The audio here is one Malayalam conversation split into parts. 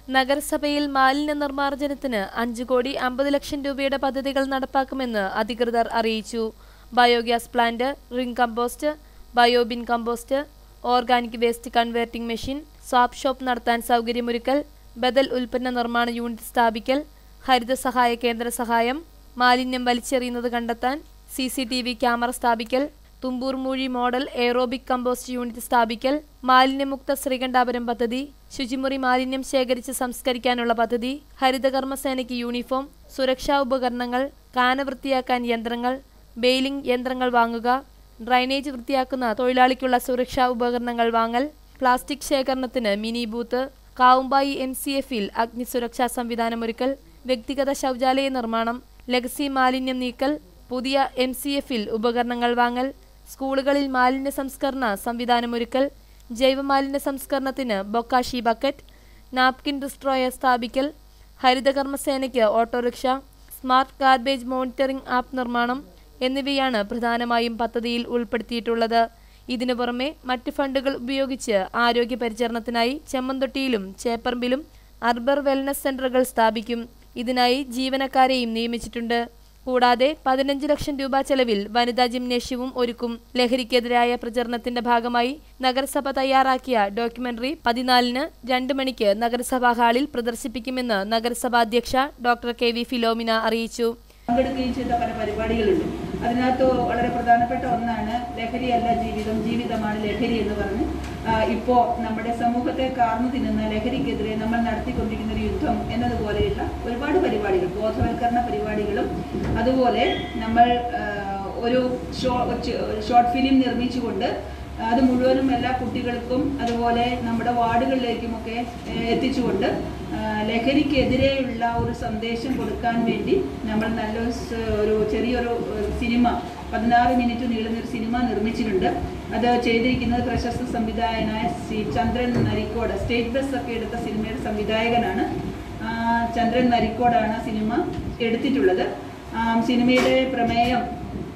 നഗരസഭയിൽ മാലിന്യ നിർമ്മാർജ്ജനത്തിന് അഞ്ചു കോടി അമ്പത് ലക്ഷം രൂപയുടെ പദ്ധതികൾ നടപ്പാക്കുമെന്ന് അധികൃതർ അറിയിച്ചു biogas plant ring compost biobin compost organic waste converting machine swap shop നടത്താൻ സൗകര്യമൊരുക്കൽ ബദൽ ഉൽപ്പന്ന നിർമ്മാണ യൂണിറ്റ് സ്ഥാപിക്കൽ ഹരിത സഹായ കേന്ദ്ര സഹായം മാലിന്യം വലിച്ചെറിയുന്നത് കണ്ടെത്താൻ C C T V camera സ്ഥാപിക്കൽ Thumboormuzhi model aerobic compost unit സ്ഥാപിക്കൽ മാലിന്യമുക്ത ശ്രീകണ്ഠാപുരം പദ്ധതി ശുചിമുറി മാലിന്യം ശേഖരിച്ച് സംസ്കരിക്കാനുള്ള പദ്ധതി ഹരിതകർമ്മസേനയ്ക്ക് യൂണിഫോം സുരക്ഷാ ഉപകരണങ്ങൾ കാന വൃത്തിയാക്കാൻ യന്ത്രങ്ങൾ ബെയിലിംഗ് യന്ത്രങ്ങൾ വാങ്ങുക ഡ്രൈനേജ് വൃത്തിയാക്കുന്ന തൊഴിലാളിക്കുള്ള സുരക്ഷാ ഉപകരണങ്ങൾ വാങ്ങൽ പ്ലാസ്റ്റിക് ശേഖരണത്തിന് mini booth Kavumbayi N C എഫിൽ അഗ്നിസുരക്ഷാ സംവിധാനമൊരുക്കൽ വ്യക്തിഗത ശൗചാലയ നിർമ്മാണം ലഗസി മാലിന്യം നീക്കൽ പുതിയ എം സി എഫിൽ ഉപകരണങ്ങൾ വാങ്ങൽ സ്കൂളുകളിൽ മാലിന്യ സംസ്കരണ സംവിധാനമൊരുക്കൽ ജൈവമാലിന്യ സംസ്കരണത്തിന് ബൊക്കാഷി ബക്കറ്റ് നാപ്കിൻ ഡിസ്ട്രോയർ സ്ഥാപിക്കൽ ഹരിതകർമ്മസേനയ്ക്ക് autorickshaw smart garbage monitoring app നിർമ്മാണം എന്നിവയാണ് പ്രധാനമായും പദ്ധതിയിൽ ഉൾപ്പെടുത്തിയിട്ടുള്ളത് ഇതിനു പുറമെ മറ്റ് ഫണ്ടുകൾ ഉപയോഗിച്ച് ആരോഗ്യ പരിചരണത്തിനായി ചെമ്മന്തൊട്ടിയിലും ചേപ്പറമ്പിലും അർബർ വെൽനസ് സെന്ററുകൾ സ്ഥാപിക്കും ഇതിനായി ജീവനക്കാരെയും നിയമിച്ചിട്ടുണ്ട് കൂടാതെ പതിനഞ്ച് ലക്ഷം രൂപ ചെലവിൽ വനിതാ ജിംനേഷ്യവും ഒരുക്കും ലഹരിക്കെതിരായ പ്രചരണത്തിന്റെ ഭാഗമായി നഗരസഭ തയ്യാറാക്കിയ ഡോക്യുമെന്ററി പതിനാലിന് രണ്ട് മണിക്ക് നഗരസഭാ ഹാളിൽ പ്രദർശിപ്പിക്കുമെന്ന് നഗരസഭാ അധ്യക്ഷ ഡോക്ടർ കെ വി ഫിലോമിന അറിയിച്ചു പങ്കെടുക്കുകയും ചെയ്ത പല പരിപാടികളുണ്ട് അതിനകത്ത് വളരെ പ്രധാനപ്പെട്ട ഒന്നാണ് ലഹരിയല്ല ജീവിതം ജീവിതമാണ് ലഹരി എന്ന് പറഞ്ഞ് ആ, ഇപ്പോ നമ്മുടെ സമൂഹത്തെ കാർന്നു തിന്നുന്ന ലഹരിക്കെതിരെ നമ്മൾ നടത്തിക്കൊണ്ടിരിക്കുന്ന ഒരു യുദ്ധം എന്നതുപോലെയുള്ള ഒരുപാട് പരിപാടികൾ ബോധവൽക്കരണ പരിപാടികളും അതുപോലെ നമ്മൾ ആ, ഒരു ഷോ ഷോർട്ട് ഫിലിം നിർമ്മിച്ചുകൊണ്ട് അത് മുഴുവനും എല്ലാ കുട്ടികൾക്കും അതുപോലെ നമ്മുടെ വാർഡുകളിലേക്കുമൊക്കെ ഏഹ്, എത്തിച്ചുകൊണ്ട് ആ, ലഹരിക്കെതിരെയുള്ള ഒരു സന്ദേശം കൊടുക്കാൻ വേണ്ടി നമ്മൾ നല്ലൊരു സ്- ഒരു ചെറിയൊരു ഏഹ്, സിനിമ പതിനാറ് മിനിറ്റ് നീളുന്ന ഒരു സിനിമ നിർമ്മിച്ചിട്ടുണ്ട് അത് ചെയ്തിരിക്കുന്നത് പ്രശസ്ത സംവിധായകനായ ശ്രീ ചന്ദ്രൻ നരിക്കോട് സ്റ്റേറ്റ് ബസ് ഒക്കെ എടുത്ത സിനിമയുടെ സംവിധായകനാണ് ആ, ചന്ദ്രൻ നരിക്കോടാണ് ആ സിനിമ എടുത്തിട്ടുള്ളത് ആ, സിനിമയുടെ പ്രമേയം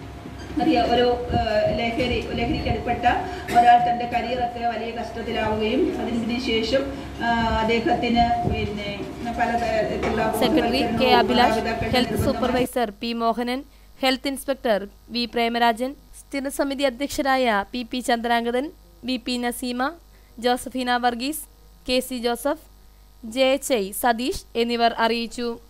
അറിയ ഒരു ആ, ലഹരി ലഹരിക്കടിപ്പെട്ട ഒരാൾ തൻ്റെ കരിയറൊക്കെ വലിയ കഷ്ടത്തിലാവുകയും അതിന് ശേഷം ആ, അദ്ദേഹത്തിന് പിന്നെ പലതരത്തിലുള്ള സെക്രട്ടറി കെ അഭിലാഷ് മാതാപിതാക്കളുടെ ഹെൽത്ത് നിർബന്ധമായി supervisor P Mohanan health inspector V Premarajan സ്ഥിരസമിതി അധ്യക്ഷരായ P P Chandrangathan B P Naseema Josephina Varghese K C Joseph J H I Satheesh എന്നിവർ അറിയിച്ചു